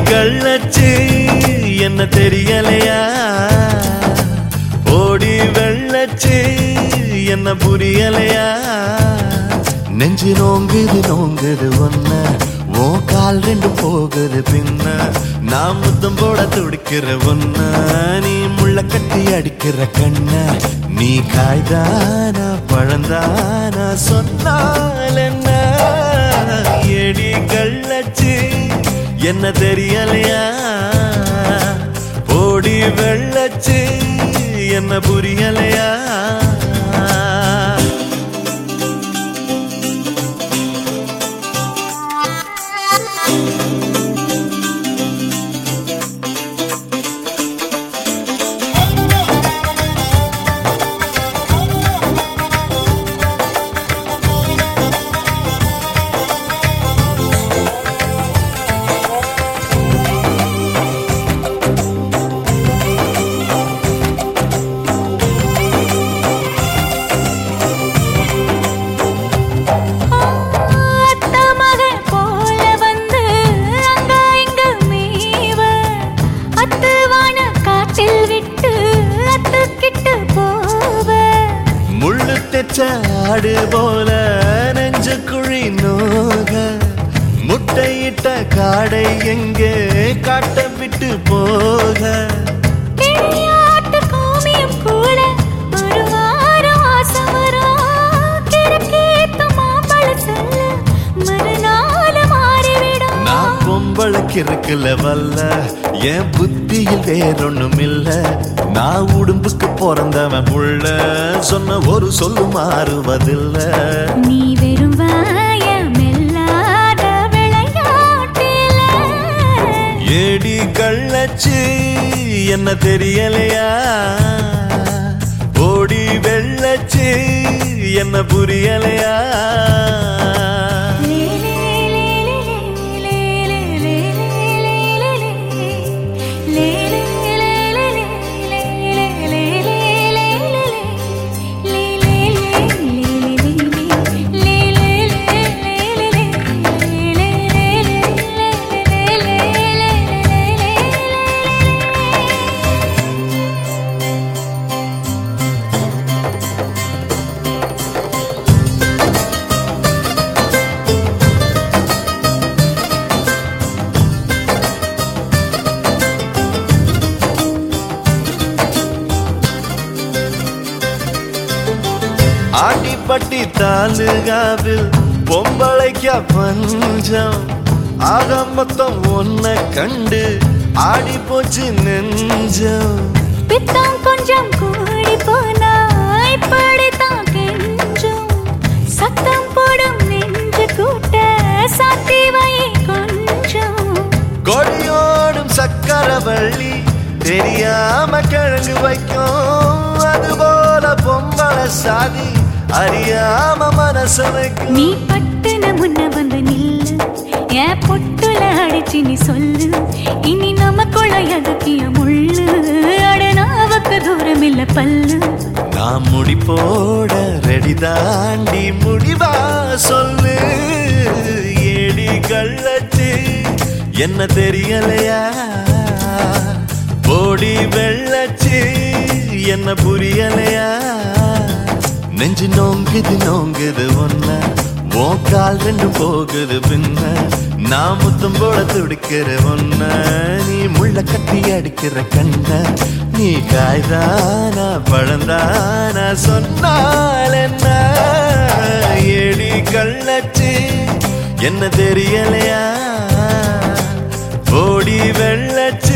கள்ளச்சு என்ன தெரியலையா ஓடி வெள்ளச்சு என்ன புரியலையா நெஞ்சு நோங்குது நோங்குது ஒன்ன ஓ கால் ரெண்டு போகுது பின்ன நான் முத்தம் போட துடிக்கிற ஒன்ன நீ முள்ள கட்டி அடிக்கிற கண்ண நீ காய்தானா பழந்தானா சொன்னால் என்ன எடி கள்ளச்சு என்ன தெரியலையா ஓடி வெள்ளச்சு என்ன புரியலையா அத்த மகன் போல வந்து அங்க இங்க மேவ அத்துவான காட்டில் விட்டு அத்துக்கிட்டு போவ முள்ளு தெச்ச ஆடு போல நெஞ்சு குழி நோக முட்டையிட்ட காடை எங்கே காட்ட விட்டு போக கிளியாட்டு கோமியம் கூட ஒரு வாரம் ஆசை வரும் கிழக்கேத்து மாம்பழ சொல்ல மறுநாள் மாறிவிடும் நான் பொம்பளைக்கு இருக்குல்ல வல்ல என் புத்தியில் வேறொன்னும் இல்ல நான் உடும்புக்கு பிறந்தவன் புள்ள சொன்ன ஒரு சொல்லு மாறுவதில்ல நீ வெறும் வாயம் இல்லாத விளையாட்டில ஏடி கள்ளச்சு என்ன தெரியலையா ஓடி வெள்ளச்சு என்ன புரியலையா ஆண்டிப்பட்டி தாலுகாவில் பொம்பளைக்க பஞ்சம் ஆக மொத்தம் ஒன்ன கண்டு ஆடி போச்சு நெஞ்சம் பித்தம் கொஞ்சம் கூடி போனா இப்படித்தான் கெஞ்சும் சத்தம் போடும் நெஞ்சு கூட்ட சாத்தி வை கொஞ்சம் கொடியோடும் சக்கரவள்ளி தெரியாம கிழங்கு வைக்கும் அதுபோல பொம்பளை சாதி அறியாம மனச வைக்கும் நீ பட்டுன முன்ன வந்து நில்லு என் பொட்டுல அடிச்சு நீ சொல்லு இனி நமக்குள்ள எதுக்கிய முள்ளு அடனாவுக்கு தூரம் இல்ல பல்லு நான் முடி போட ரெடி தாண்டி முடிவா சொல்லு ஏடி கள்ளச்சு என்ன தெரியலையா ஓடி வெள்ளச்சு என்ன புரியலையா நெஞ்சு நோங்குது நோங்குது ஒன்ன உன் கால் ரெண்டு போகுது பின்ன நான் முத்தம் போட துடிக்கிற ஒன்ன நீ முள்ள கட்டி அடிக்கிற கண்ண நீ காய்தானா பழந்தானா சொன்னால் என்ன ஏடி கள்ளச்சு என்ன தெரியலையா ஓடி வெள்ளச்சு